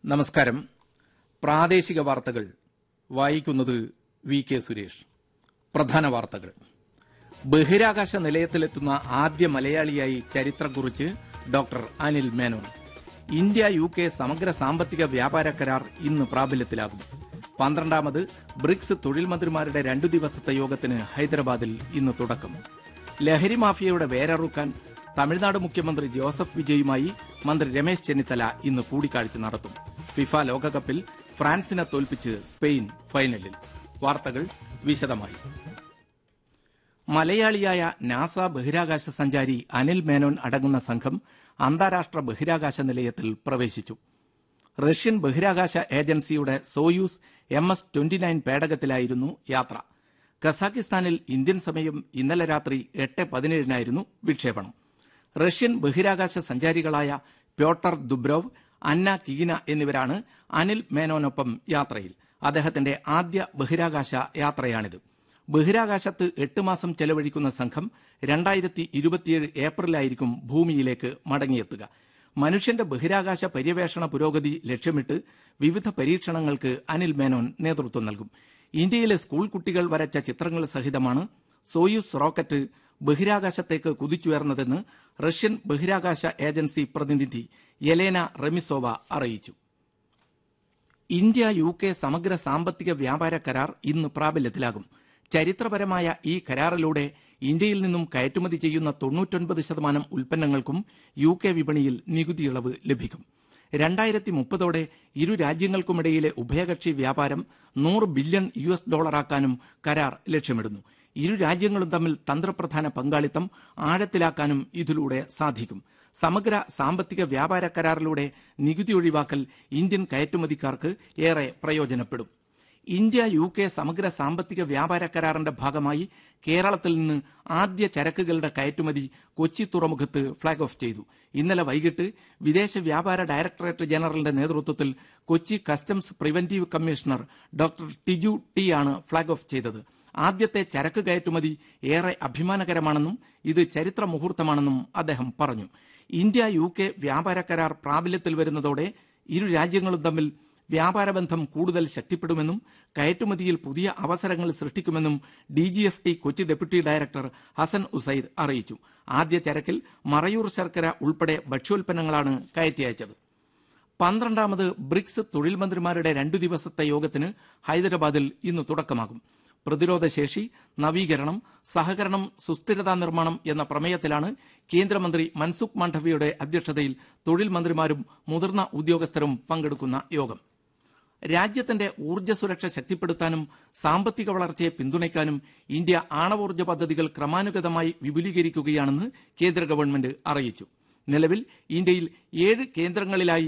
നമസ്കാരം പ്രാദേശിക വാർത്തകൾ വായിക്കുന്നത് വി കെ സുരേഷ് പ്രധാന വാർത്തകൾ ബഹിരാകാശ നിലയത്തിലെത്തുന്ന ആദ്യ മലയാളിയായി ചരിത്രം കുറിച്ച് doctor Anil Menon India U K സമഗ്ര സാമ്പത്തിക വ്യാപാര കരാർ ഇന്ന് പ്രാബല്യത്തിലാകും പന്ത്രണ്ടാമത് ബ്രിക്സ് തൊഴിൽ മന്ത്രിമാരുടെ രണ്ടു ദിവസത്തെ യോഗത്തിന് ഹൈദരാബാദിൽ ഇന്ന് തുടക്കം ലഹരി മാഫിയയുടെ വേരറുക്കാൻ തമിഴ്നാട് മുഖ്യമന്ത്രി ജോസഫ് വിജയുമായി മന്ത്രി രമേശ് ചെന്നിത്തല ഇന്ന് കൂടിക്കാഴ്ച നടത്തും ഫിഫ ലോകകപ്പിൽ ഫ്രാൻസിനെ തോൽപ്പിച്ച് സ്പെയിൻ ഫൈനലിൽ വാർത്തകൾ വിശദമായി മലയാളിയായ നാസ ബഹിരാകാശ സഞ്ചാരി അനിൽ മേനോൻ അടങ്ങുന്ന സംഘം അന്താരാഷ്ട്ര ബഹിരാകാശ നിലയത്തിൽ പ്രവേശിച്ചു റഷ്യൻ ബഹിരാകാശ ഏജൻസിയുടെ Soyuz M S twenty nine പേടകത്തിലായിരുന്നു യാത്ര കസാക്കിസ്ഥാനിൽ ഇന്ത്യൻ സമയം ഇന്നലെ രാത്രി എട്ട് പതിനേഴിനായിരുന്നു വിക്ഷേപണം റഷ്യൻ ബഹിരാകാശ സഞ്ചാരികളായ പ്യോട്ടർ ദുബ്രോവ് അന്ന കീന എന്നിവരാണ് അനിൽ മേനോനൊപ്പം യാത്രയിൽ അദ്ദേഹത്തിന്റെ ആദ്യ ബഹിരാകാശ യാത്രയാണിത് ബഹിരാകാശത്ത് എട്ട് മാസം ചെലവഴിക്കുന്ന സംഘം രണ്ടായിരത്തി ഇരുപത്തിയേഴ് ഏപ്രിലായിരിക്കും ഭൂമിയിലേക്ക് മടങ്ങിയെത്തുക മനുഷ്യന്റെ ബഹിരാകാശ പര്യവേഷണ പുരോഗതി ലക്ഷ്യമിട്ട് വിവിധ പരീക്ഷണങ്ങൾക്ക് അനിൽ മേനോൻ നേതൃത്വം നൽകും ഇന്ത്യയിലെ സ്കൂൾ കുട്ടികൾ വരച്ച ചിത്രങ്ങൾ സഹിതമാണ് സോയൂസ് റോക്കറ്റ് ബഹിരാകാശത്തേക്ക് കുതിച്ചുയർന്നതെന്ന് റഷ്യൻ ബഹിരാകാശ ഏജൻസി പ്രതിനിധി യെലേന റെമിസോവ അറിയിച്ചു ഇന്ത്യ യു കെ സമഗ്ര സാമ്പത്തിക വ്യാപാര കരാർ ഇന്ന് പ്രാബല്യത്തിലാകും ചരിത്രപരമായ ഈ കരാറിലൂടെ ഇന്ത്യയിൽ നിന്നും കയറ്റുമതി ചെയ്യുന്ന തൊണ്ണൂറ്റൊൻപത് ശതമാനം ഉൽപ്പന്നങ്ങൾക്കും യു കെ വിപണിയിൽ നികുതി ഇളവ് ലഭിക്കും രണ്ടായിരത്തി മുപ്പതോടെ ഇരു രാജ്യങ്ങൾക്കുമിടയിലെ ഉഭയകക്ഷി വ്യാപാരം നൂറ് ബില്യൺ യു എസ് ഡോളറാക്കാനും കരാർ ലക്ഷ്യമിടുന്നു ഇരു രാജ്യങ്ങളും തമ്മിൽ തന്ത്രപ്രധാന പങ്കാളിത്തം ആഴത്തിലാക്കാനും ഇതിലൂടെ സാധിക്കും സമഗ്ര സാമ്പത്തിക വ്യാപാര കരാറിലൂടെ നികുതി ഒഴിവാക്കൽ ഇന്ത്യൻ കയറ്റുമതിക്കാർക്ക് ഏറെ പ്രയോജനപ്പെടും ഇന്ത്യ യു കെ സമഗ്ര സാമ്പത്തിക വ്യാപാര കരാറിന്റെ ഭാഗമായി കേരളത്തിൽ നിന്ന് ആദ്യ ചരക്കുകളുടെ കയറ്റുമതി കൊച്ചി തുറമുഖത്ത് ഫ്ളാഗ് ഓഫ് ചെയ്തു ഇന്നലെ വൈകിട്ട് വിദേശ വ്യാപാര ഡയറക്ടറേറ്റ് ജനറലിന്റെ നേതൃത്വത്തിൽ Kochi customs preventive commissioner doctor Tiju T ആണ് ഫ്ളാഗ് ഓഫ് ചെയ്തത് ആദ്യത്തെ ചരക്ക് കയറ്റുമതി ഏറെ അഭിമാനകരമാണെന്നും ഇത് ചരിത്ര മുഹൂർത്തമാണെന്നും അദ്ദേഹം പറഞ്ഞു ഇന്ത്യ യു കെ വ്യാപാര കരാർ പ്രാബല്യത്തിൽ വരുന്നതോടെ ഇരു രാജ്യങ്ങളും തമ്മിൽ വ്യാപാര ബന്ധം കൂടുതൽ ശക്തിപ്പെടുമെന്നും കയറ്റുമതിയിൽ പുതിയ അവസരങ്ങൾ സൃഷ്ടിക്കുമെന്നും D G F T Kochi deputy director Hasan Usaid അറിയിച്ചു ആദ്യ ചരക്കിൽ മറയൂർ ശർക്കര ഉൾപ്പെടെ ഭക്ഷ്യോൽപ്പന്നങ്ങളാണ് കയറ്റി അയച്ചത് പന്ത്രണ്ടാമത് ബ്രിക്സ് തൊഴിൽ മന്ത്രിമാരുടെ രണ്ടു ദിവസത്തെ യോഗത്തിന് ഹൈദരാബാദിൽ ഇന്ന് തുടക്കമാകും പ്രതിരോധശേഷി നവീകരണം സഹകരണം സുസ്ഥിരതാ നിർമ്മാണം എന്ന പ്രമേയത്തിലാണ് കേന്ദ്രമന്ത്രി മൻസുഖ് മാണ്ഡവ്യയുടെ അധ്യക്ഷതയിൽ തൊഴിൽ മന്ത്രിമാരും മുതിർന്ന ഉദ്യോഗസ്ഥരും പങ്കെടുക്കുന്ന യോഗം രാജ്യത്തിന്റെ ഊർജ്ജ സുരക്ഷ ശക്തിപ്പെടുത്താനും സാമ്പത്തിക വളർച്ചയെ പിന്തുണയ്ക്കാനും ഇന്ത്യ ആണവോർജ്ജ പദ്ധതികൾ ക്രമാനുഗതമായി വിപുലീകരിക്കുകയാണെന്ന് കേന്ദ്ര ഗവൺമെന്റ് അറിയിച്ചു നിലവിൽ ഇന്ത്യയിൽ ഏഴ് കേന്ദ്രങ്ങളിലായി